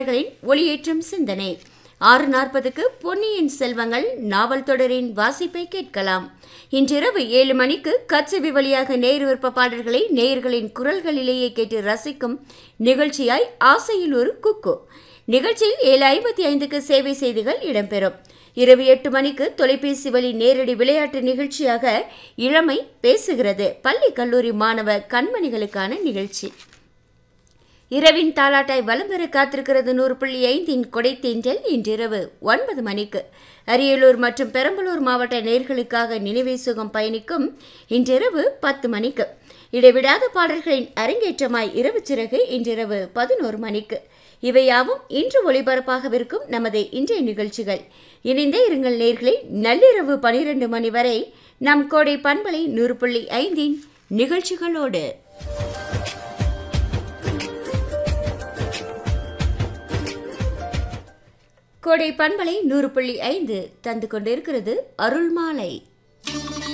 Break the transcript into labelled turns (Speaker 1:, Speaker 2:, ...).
Speaker 1: களின் ஒளியேற்றும் சிந்தனை ஆறு நாற்பதுக்கு பொன்னியின் செல்வங்கள் நாவல் தொடரின் வாசிப்பை கேட்கலாம் இன்றிரவு ஏழு மணிக்கு கட்செவி வழியாக நேர் விருப்ப பாடல்களை நேயர்களின் குரல்களிலேயே கேட்டு ரசிக்கும் நிகழ்ச்சியாய் ஆசையில் ஒரு குக்கு நிகழ்ச்சியில் ஏழு ஐம்பத்தி ஐந்துக்கு சேவை செய்திகள் இடம்பெறும் இரவு எட்டு மணிக்கு தொலைபேசி வழி நேரடி விளையாட்டு நிகழ்ச்சியாக இளமை பேசுகிறது பள்ளி கல்லூரி மாணவ கண்மணிகளுக்கான நிகழ்ச்சி இரவின் தாலாட்டாய் வலம் பெற காத்திருக்கிறது நூறு புள்ளி ஐந்தின் கொடை தேஞ்சல் இன்றிரவு ஒன்பது மணிக்கு அரியலூர் மற்றும் பெரம்பலூர் மாவட்ட நேர்களுக்காக நினைவே சுகம் பயணிக்கும் இன்றிரவு பத்து மணிக்கு இடைவிடாத பாடல்களின் அரங்கேற்றமாய் இரவு சிறகு இன்றிரவு பதினோரு மணிக்கு இவையாவும் இன்று ஒளிபரப்பாகவிருக்கும் நமது இன்றைய நிகழ்ச்சிகள் இணைந்தே இருங்கள் நேர்களை நள்ளிரவு பனிரெண்டு மணி வரை நம் கோடை பண்பலை நூறு புள்ளி ஐந்தின் நிகழ்ச்சிகளோடு கோடை பண்பலை நூறு புள்ளி ஐந்து தந்து கொண்டிருக்கிறது அருள்மாலை